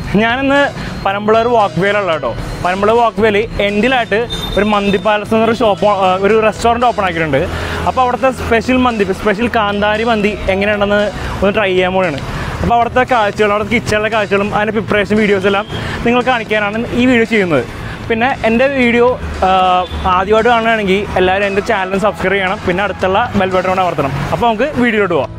ഞാനിന്ന് പനമ്പളർ വാക്ക് വേയിലുള്ള കേട്ടോ പനമ്പളർ വാക്ക് വേയിൽ എൻഡിലായിട്ട് ഒരു മന്തി പാലസ് എന്നൊരു ഷോപ്പ് ഒരു റെസ്റ്റോറൻറ്റ് ഓപ്പൺ ആക്കിയിട്ടുണ്ട് അപ്പോൾ അവിടുത്തെ സ്പെഷ്യൽ മന്തി സ്പെഷ്യൽ കാന്താരി മന്തി എങ്ങനെയുണ്ടെന്ന് ഒന്ന് ട്രൈ ചെയ്യാൻ പോലെയാണ് അപ്പോൾ അവിടുത്തെ കാഴ്ചകളും അവിടുത്തെ കിച്ചണിലെ കാഴ്ചകളും അതിൻ്റെ പ്രിപ്പറേഷൻ വീഡിയോസ് എല്ലാം നിങ്ങൾ കാണിക്കാനാണ് ഈ വീഡിയോ ചെയ്യുന്നത് പിന്നെ എൻ്റെ വീഡിയോ ആദ്യമായിട്ട് കാണുകയാണെങ്കിൽ എല്ലാവരും എൻ്റെ ചാനൽ സബ്സ്ക്രൈബ് ചെയ്യണം പിന്നെ അടുത്തുള്ള ബെൽ ബട്ടൺ കൂടെ അമർത്തണം അപ്പോൾ നമുക്ക് വീഡിയോയിലോട്ട് പോവാം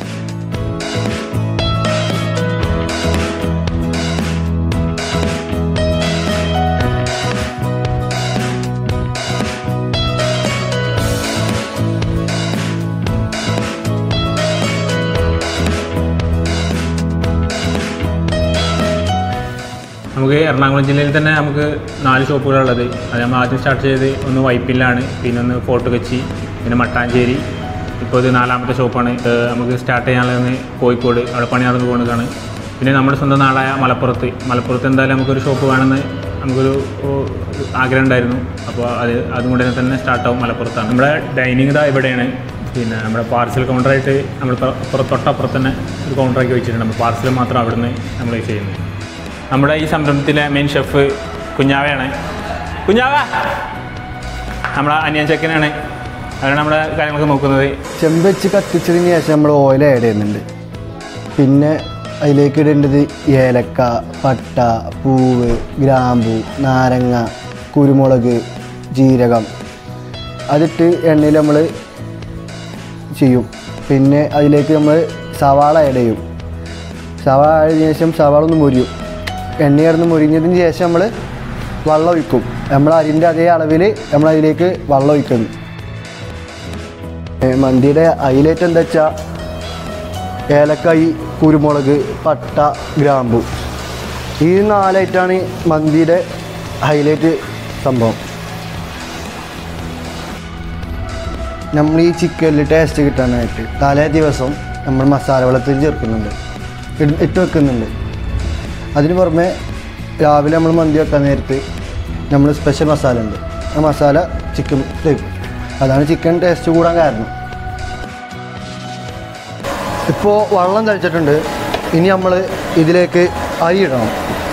നമുക്ക് എറണാകുളം ജില്ലയിൽ തന്നെ നമുക്ക് നാല് ഷോപ്പുകളുള്ളത് അത് നമ്മൾ ആദ്യം സ്റ്റാർട്ട് ചെയ്തത് ഒന്ന് വൈപ്പിലാണ് പിന്നെ ഒന്ന് ഫോർട്ട് കൊച്ചി പിന്നെ മട്ടാഞ്ചേരി ഇപ്പോൾ ഇത് നാലാമത്തെ ഷോപ്പാണ് ഏഹ് നമുക്ക് സ്റ്റാർട്ട് ചെയ്യാനുള്ളത് കോഴിക്കോട് അവിടെ പണി നടന്നു പോകുന്നതാണ് പിന്നെ നമ്മുടെ സ്വന്തം നാടായ മലപ്പുറത്ത് മലപ്പുറത്ത് എന്തായാലും നമുക്കൊരു ഷോപ്പ് വേണമെന്ന് നമുക്കൊരു ഓ, ആഗ്രഹം ഉണ്ടായിരുന്നു അപ്പോൾ അത് അതും കൂടെ തന്നെ സ്റ്റാർട്ടാവും മലപ്പുറത്താണ് നമ്മുടെ ഡൈനിങ് ഇതാ ഇവിടെയാണ് പിന്നെ നമ്മുടെ പാർസൽ കൗണ്ടറായിട്ട് നമ്മൾ തൊ- തൊട്ടപ്പുറത്ത് തന്നെ ഒരു കൗണ്ടറാക്കി വെച്ചിട്ടുണ്ട് നമ്മൾ പാർസൽ മാത്രം അവിടുന്ന് നമ്മൾ ചെയ്യുന്നത് നമ്മുടെ ഈ സംരംഭത്തിലെ മെയിൻ ഷെഫ് കുഞ്ഞാവയാണ് കുഞ്ഞാവ നമ്മളെ അനിയൻ ചെക്കനാണ് അവരാണ് നമ്മുടെ കാര്യങ്ങളൊക്കെ നോക്കുന്നത് ചെമ്പ് വെച്ച് കത്തിച്ചതിന് ശേഷം നമ്മൾ ഓയിൽ ആഡ് ചെയ്യുന്നുണ്ട് പിന്നെ അതിലേക്ക് ഇടേണ്ടത് ഏലക്ക പട്ട പൂവ് ഗ്രാമ്പു നാരങ്ങ കുരുമുളക് ജീരകം അതിട്ട് എണ്ണയിൽ നമ്മൾ ചെയ്യും പിന്നെ അതിലേക്ക് നമ്മൾ സവാള ആഡ് ചെയ്യും സവാള ആഡ് ചെയ്തതിന് ശേഷം സവാള ഒന്ന് മുരിയും എണ്ണ കിടന്ന് മുരിഞ്ഞതിന് ശേഷം നമ്മൾ വെള്ളം ഒഴിക്കും നമ്മൾ അരിൻ്റെ അതേ അളവിൽ നമ്മൾ അതിലേക്ക് വെള്ളം ഒഴിക്കുന്നു ഏ, മന്തിയുടെ ഹൈലൈറ്റ് എന്താ വെച്ചാൽ ഏലക്കായി കുരുമുളക് പട്ട ഗ്രാമ്പു ഈ നാലായിട്ടാണ് മന്തിയുടെ ഹൈലൈറ്റ് സംഭവം നമ്മൾ ഈ ചിക്കനിൽ ടേസ്റ്റ് കിട്ടാനായിട്ട് തലേ ദിവസം നമ്മൾ മസാല വെള്ളത്തിൽ ചേർക്കുന്നുണ്ട് ഇട്- ഇട്ട് വെക്കുന്നുണ്ട് അതിന് പുറമെ രാവിലെ നമ്മൾ മന്തി വെക്കാൻ നേരത്ത് നമ്മൾ സ്പെഷ്യൽ മസാല ഉണ്ട് ആ മസാല ചിക്കൻ തേക്കും അതാണ് ചിക്കൻ ടേസ്റ്റ് കൂടാൻ കാരണം ഇപ്പോൾ വെള്ളം തളിച്ചിട്ടുണ്ട് ഇനി നമ്മൾ ഇതിലേക്ക് അരി ഇടണം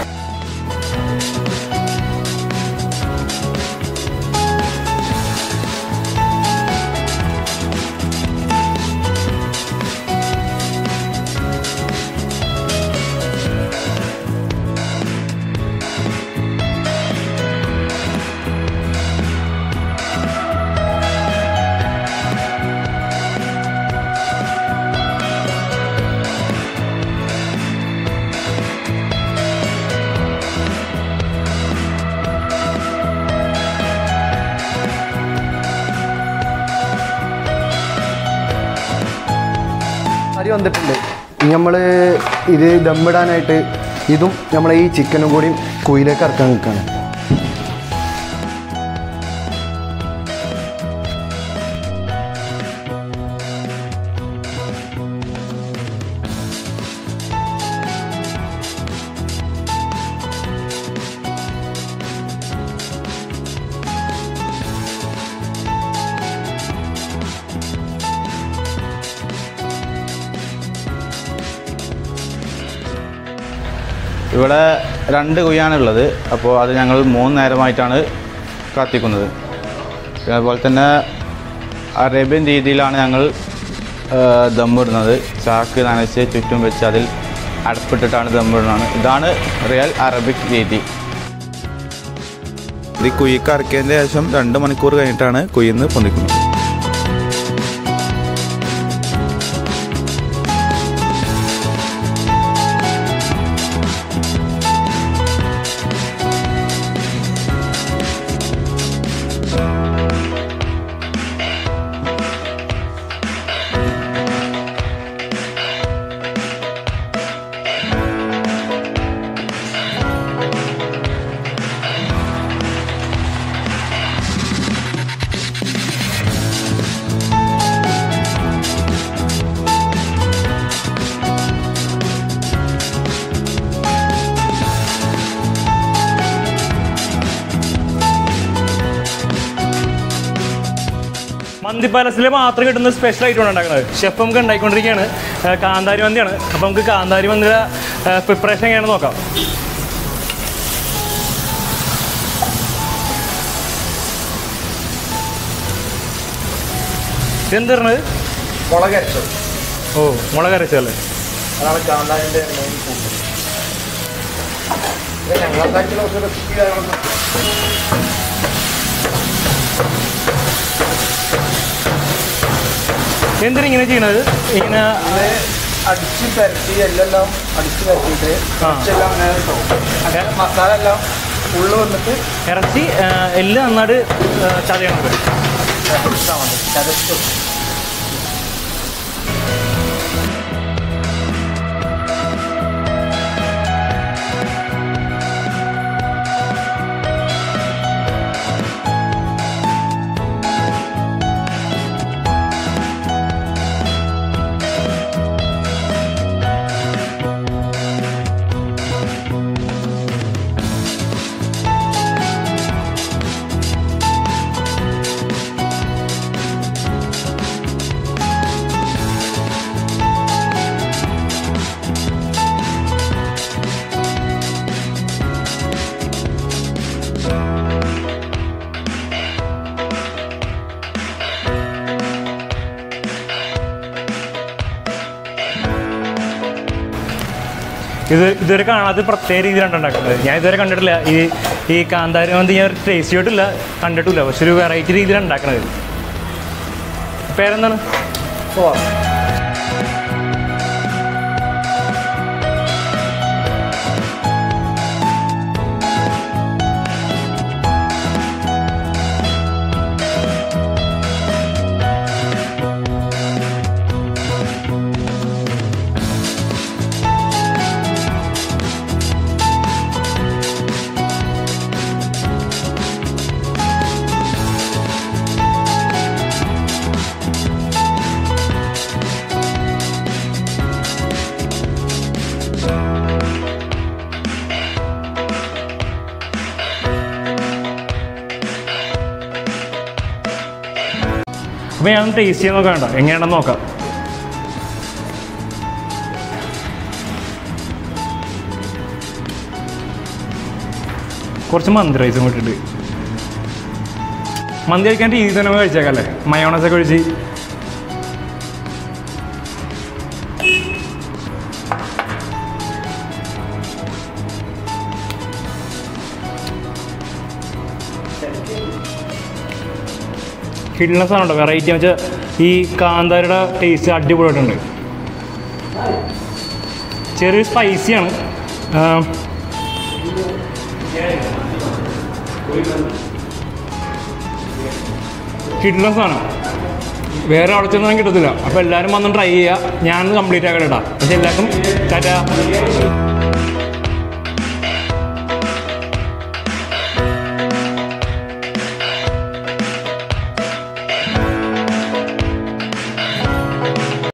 അരി വന്നിട്ടുണ്ട് ഇനി നമ്മൾ ഇത് ദമ്മിടാനായിട്ട് ഇതും നമ്മളെ ഈ ചിക്കനും കൂടി കുയിലേക്ക് ഇറക്കാൻ നിൽക്കുകയാണ് ഇവിടെ രണ്ട് കുയ്യാണുള്ളത് അപ്പോൾ അത് ഞങ്ങൾ മൂന്ന് നേരമായിട്ടാണ് കത്തിക്കുന്നത് പിന്നെ അതുപോലെ തന്നെ അറേബ്യൻ രീതിയിലാണ് ഞങ്ങൾ ആ, ദമ്മിടുന്നത് ചാക്ക് നനച്ച് ചുറ്റും വെച്ച് അതിൽ അടപ്പിട്ടിട്ടാണ് ദമ്മിടുന്നത് ഇതാണ് റിയൽ അറബിക് രീതി ഇത് കുയ്ക്ക് അറക്കിയതിന് ശേഷം രണ്ട് മണിക്കൂർ കഴിഞ്ഞിട്ടാണ് കുയ്യിന്ന് പൊന്തിക്കുന്നത് മന്തി പാലസിൽ മാത്രം കിട്ടുന്ന സ്പെഷ്യൽ ഐറ്റമാണ് ഉണ്ടാക്കുന്നത് ഷെഫ് നമുക്ക് ഉണ്ടാക്കിക്കൊണ്ടിരിക്കുകയാണ് ആ, കാന്താരി മന്തിയാണ് അപ്പോൾ നമുക്ക് കാന്താരി മന്തിയുടെ പ്രിപ്പറേഷൻ എങ്ങനെയാണെന്ന് നോക്കാം ഇതെന്ത് പറഞ്ഞത് മുളക് അരച്ചത് ഓ മുളക് അരച്ചല്ലേ അതാണ് കാന്താരിൻ്റെ മെയിൻ കൂട്ട് ഇത് ഞങ്ങളുണ്ടാക്കിയ കുറച്ച് റെസിപ്പി കാര്യങ്ങളൊക്കെ എന്തിനാ ഇങ്ങനെ ചെയ്യണത് ഇങ്ങനെ ഇത് അടിച്ച് പരത്തി എല്ലാം അടിച്ച് പരത്തിയിട്ട് ആ. കുറച്ചെല്ലാം അങ്ങനെ ഇട്ടോ അങ്ങനെ മസാല എല്ലാം ഉള്ളു വന്നിട്ട് ഇറച്ചി ആ, എല്ല് നന്നായിട്ട് ആ, ചതയണത് ചതച്ചാൽ മതി ചതച്ചു ഇത് ഇതുവരെ കാണാത്ത പ്രത്യേക രീതിയിലാണ് ഉണ്ടാക്കുന്നത് ഞാൻ ഇതുവരെ കണ്ടിട്ടില്ല ഈ ഈ കാന്താരി മന്തി ഞാൻ ടേസ്റ്റ് ചെയ്തിട്ടില്ല കണ്ടിട്ടില്ല പക്ഷെ ഒരു വെറൈറ്റി രീതിയിലാണ് ഉണ്ടാക്കുന്നത് പേരെന്താണ് പോവാം അപ്പോൾ ഞാൻ ടേസ്റ്റ് ചെയ്യാൻ നോക്കാം കേട്ടോ എങ്ങനെയാണെന്ന് നോക്കാം കുറച്ച് മന്തി റൈസും കൂട്ടിയിട്ട് മന്തി കഴിക്കാൻ രീതി തന്നെ നമുക്ക് കഴിച്ചേക്കല്ലേ മയോണസൊക്കെ ഒഴിച്ച് കിഡ്നസ് ആണ് കേട്ടോ വെറൈറ്റി എന്ന് വെച്ചാൽ ഈ കാന്താരിയുടെ ടേസ്റ്റ് അടിപൊളിയായിട്ടുണ്ട് ചെറിയ സ്പൈസിയാണ് കിഡ്നസ് ആണ് വേറെ അവിടെ ചെന്നാൽ കിട്ടത്തില്ല അപ്പോൾ എല്ലാവരും വന്ന് ട്രൈ ചെയ്യുക ഞാൻ കംപ്ലീറ്റ് ആക്കട്ടെ കേട്ടോ പക്ഷെ എല്ലാവർക്കും ടാറ്റാ